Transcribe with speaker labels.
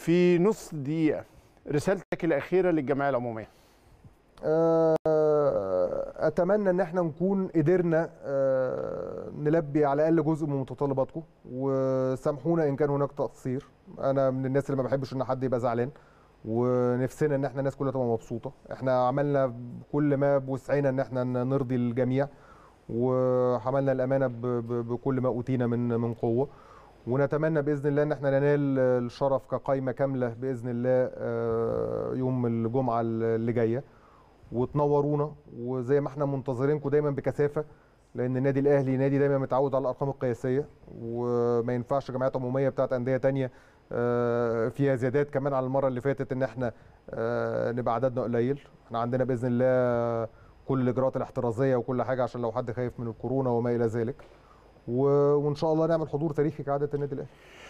Speaker 1: في نص دقيقه رسالتك الاخيره للجمعيه العموميه
Speaker 2: آه، اتمنى ان احنا نكون قدرنا آه، نلبي على الاقل جزء من متطلباتكم وسامحونا ان كان هناك تقصير انا من الناس اللي ما بحبش ان حد يبقى زعلان ونفسنا ان احنا الناس كلها تبقى مبسوطه احنا عملنا كل ما بوسعنا ان احنا نرضي الجميع وحملنا الامانه ب- ب- بكل ما اوتينا من من قوه ونتمنى باذن الله ان احنا ننال الشرف كقائمه كامله باذن الله آه، يوم الجمعه اللي جايه وتنورونا وزي ما احنا منتظرينكم دايما بكثافه لان النادي الاهلي نادي دايما متعود على الارقام القياسيه وما ينفعش جمعيات عموميه بتاعت انديه تانية آه، فيها زيادات كمان على المره اللي فاتت ان احنا آه، نبقى عددنا قليل احنا عندنا باذن الله كل الاجراءات الاحترازيه وكل حاجه عشان لو حد خايف من الكورونا وما الى ذلك و- وان شاء الله نعمل حضور تاريخي كعاده النادي الاهلي